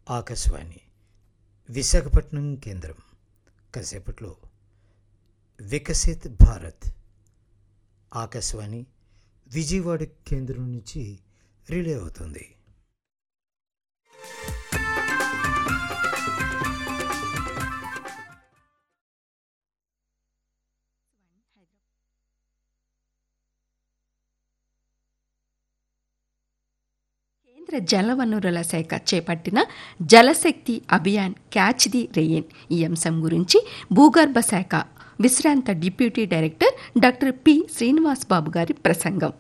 ఆకాశవాణి విశాఖపట్నం కేంద్రం కాసేపట్లో వికసిత్ భారత్ ఆకాశవాణి విజయవాడ కేంద్రం నుంచి రిలే అవుతుంది కేంద్ర జలవనరుల శాఖ చేపట్టిన Jal Shakti Abhiyan catch the rain ఈ అంశం గురించి భూగర్భ శాఖ విశ్రాంత deputy director doctor P Srinivas Babu గారి ప్రసంగం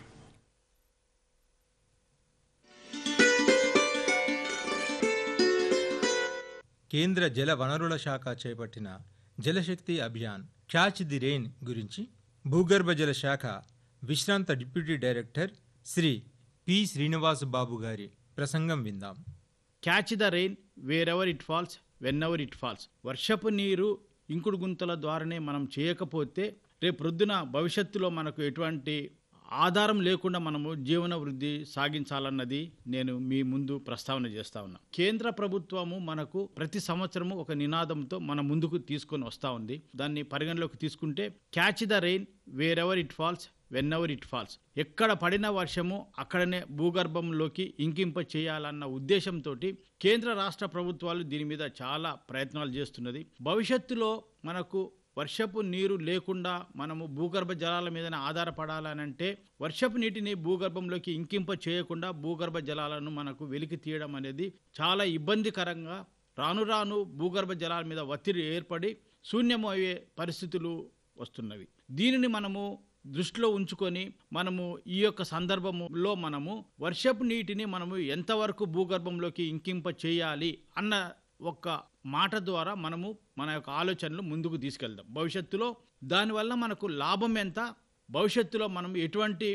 కేంద్ర జల వనరుల శాఖ చేపట్టిన Jal Shakti Abhiyan catch the rain గురించి భూగర్భ జల శాఖ విశ్రాంత deputy director Shri P Srinivas Babu గారి ప్రసంగం విందాం catch the rain wherever it falls whenever it falls వర్షపు నీరు ఇంకుడు గుంతల ద్వారానే మనం చేయకపోతే రేపు ప్రొద్దున భవిష్యత్తులో మనకు ఎటువంటి ఆధారం లేకుండా మనము జీవన వృద్ధి సాగించాలన్నది నేను మీ ముందు ప్రస్తావన చేస్తా ఉన్నా కేంద్ర ప్రభుత్వము మనకు ప్రతి సంవత్సరము ఒక నినాదంతో మన ముందుకు తీసుకొని వస్తూ ఉంది దాన్ని పరిగణలోకి తీసుకుంటే catch the rain wherever it falls whenever it falls ఎక్కడ పడిన వర్షము అక్కడనే భూగర్భంలోకి ఇంకింప చేయాలన్న ఉద్దేశంతో కేంద్ర రాష్ట్ర ప్రభుత్వాలు దీని మీద చాలా ప్రయత్నాలు చేస్తున్నది భవిష్యత్తులో మనకు వర్షపు నీరు లేకుండా మనము భూగర్భ జలాల మీదనే ఆధారపడాలనంటే వర్షపు నీటిని భూగర్భంలోకి ఇంకింప చేయకుండా భూగర్భ జలాలను మనకు వెలికి తీయడం అనేది చాలా ఇబ్బందికరంగా రాను రాను భూగర్భ జలాల మీద ఒత్తిడి ఏర్పడి శూన్యము అయ్యే పరిస్థితులు వస్తున్నవి దీనిని మనము దృష్టిలో ఉంచుకొని మనము ఈ యొక్క సందర్భంలో మనము వర్షపు నీటిని మనము ఎంతవరకు భూగర్భంలోకి ఇంకింప చేయాలి అన్న ఒక్క మాట ద్వారా మనము మన యొక్క ఆలోచనలు ముందుకు తీసుకెళ్దాం భవిష్యత్తులో దానివల్ల మనకు లాభం ఎంత భవిష్యత్తులో మనం ఎటువంటి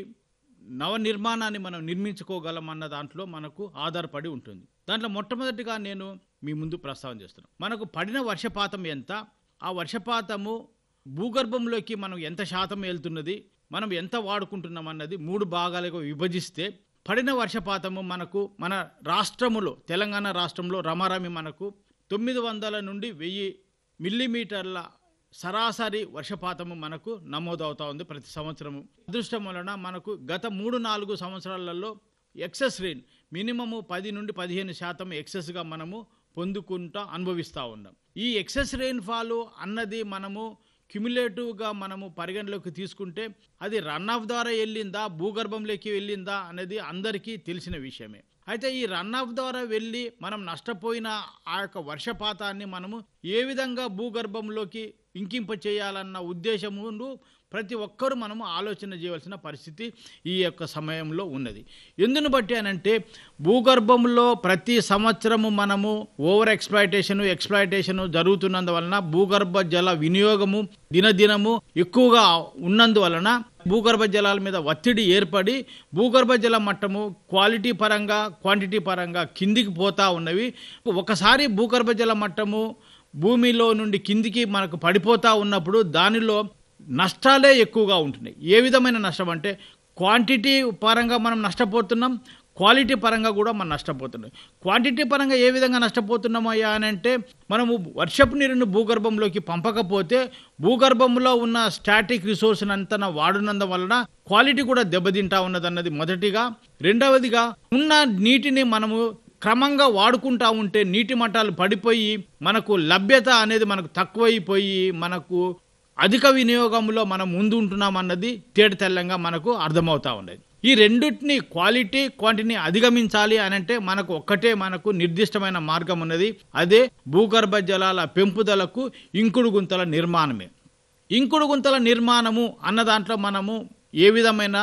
నవ నిర్మాణాన్ని మనం నిర్మించుకోగలం అన్న దాంట్లో మనకు ఆధారపడి ఉంటుంది దాంట్లో మొట్టమొదటిగా నేను మీ ముందు ప్రస్తావన చేస్తున్నాను మనకు పడిన వర్షపాతం ఎంత ఆ వర్షపాతము భూగర్భంలోకి మనం ఎంత శాతం వెళ్తున్నది మనం ఎంత వాడుకుంటున్నాం అన్నది మూడు భాగాలుగా విభజిస్తే పడిన వర్షపాతము మనకు మన రాష్ట్రములో తెలంగాణ రాష్ట్రంలో రమారమి మనకు తొమ్మిది వందల నుండి వెయ్యి మిల్లీమీటర్ల సరాసరి వర్షపాతము మనకు నమోదవుతా ఉంది ప్రతి సంవత్సరము అదృష్టం వలన మనకు గత మూడు నాలుగు సంవత్సరాలలో ఎక్సెస్ రెయిన్ మినిమము పది నుండి పదిహేను శాతం ఎక్సెస్గా మనము పొందుకుంటా అనుభవిస్తూ ఉన్నాం ఈ ఎక్సెస్ రెయిన్ఫాల్ అన్నది మనము క్యుములేటివ్గా మనము పరిగణలోకి తీసుకుంటే అది రన్ ఆఫ్ ద్వారా వెళ్ళిందా భూగర్భంలోకి వెళ్ళిందా అనేది అందరికీ తెలిసిన విషయమే అయితే ఈ రన్ ఆఫ్ ద్వారా వెళ్ళి మనం నష్టపోయిన ఆ యొక్క వర్షపాతాన్ని మనము ఏ విధంగా భూగర్భంలోకి ఇంకింప చేయాలన్న ఉద్దేశమును ప్రతి ఒక్కరూ మనము ఆలోచన చేయవలసిన పరిస్థితి ఈ యొక్క సమయంలో ఉన్నది ఎందును బట్టి అనంటే భూగర్భంలో ప్రతి సంవత్సరము మనము ఓవర్ ఎక్స్ప్లాయిటేషన్ ఎక్స్ప్లాయిటేషన్ జరుగుతున్నందువలన భూగర్భ జల వినియోగము దినదినము ఎక్కువగా ఉన్నందువలన భూగర్భ జలాల మీద ఒత్తిడి ఏర్పడి భూగర్భ జల మట్టము క్వాలిటీ పరంగా క్వాంటిటీ పరంగా కిందికి పోతా ఉన్నవి ఒకసారి భూగర్భ జల మట్టము భూమిలో నుండి కిందికి మనకు పడిపోతా ఉన్నప్పుడు దానిలో నష్టాలే ఎక్కువగా ఉంటున్నాయి ఏ విధమైన నష్టం అంటే క్వాంటిటీ పరంగా మనం నష్టపోతున్నాం క్వాలిటీ పరంగా కూడా మనం నష్టపోతున్నాం క్వాంటిటీ పరంగా ఏ విధంగా నష్టపోతున్నామయ్యా అని అంటే మనము వర్షపు నీరుని భూగర్భంలోకి పంపకపోతే భూగర్భంలో ఉన్న స్టాటిక్ రిసోర్స్ అంతా వాడినందు వలన క్వాలిటీ కూడా దెబ్బతింటా ఉన్నదన్నది మొదటిగా రెండవదిగా ఉన్న నీటిని మనము క్రమంగా వాడుకుంటా ఉంటే నీటి మట్టాలు పడిపోయి మనకు లభ్యత అనేది మనకు తక్కువైపోయి మనకు అధిక వినియోగంలో మనం ముందు ఉంటున్నాం అన్నది తేట తెల్లంగా మనకు అర్థమవుతా ఉన్నది ఈ రెండింటిని క్వాలిటీ క్వాంటిటీని అధిగమించాలి అని అంటే మనకు ఒక్కటే మనకు నిర్దిష్టమైన మార్గం ఉన్నది అదే భూగర్భ జలాల పెంపుదలకు ఇంకుడు గుంతల నిర్మాణమే ఇంకుడు గుంతల నిర్మాణము అన్న దాంట్లో మనము ఏ విధమైన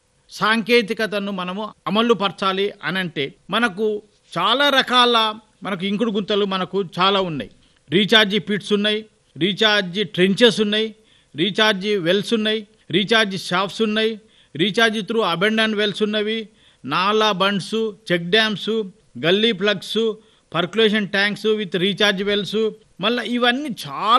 సాంకేతికతను మనము అమలు పరచాలి అనంటే మనకు చాలా రకాల మనకు ఇంకుడు గుంతలు మనకు చాలా ఉన్నాయి రీఛార్జీ పిట్స్ ఉన్నాయి రీఛార్జీ ట్రెంచెస్ ఉన్నాయి రీఛార్జీ వెల్స్ ఉన్నాయి రీఛార్జీ షాప్స్ ఉన్నాయి రీఛార్జీ త్రూ అబెండన్ వెల్స్ ఉన్నవి nala bunds check dams gully plugs percolation tanks with recharge wells మళ్ళీ ఇవన్నీ చాలా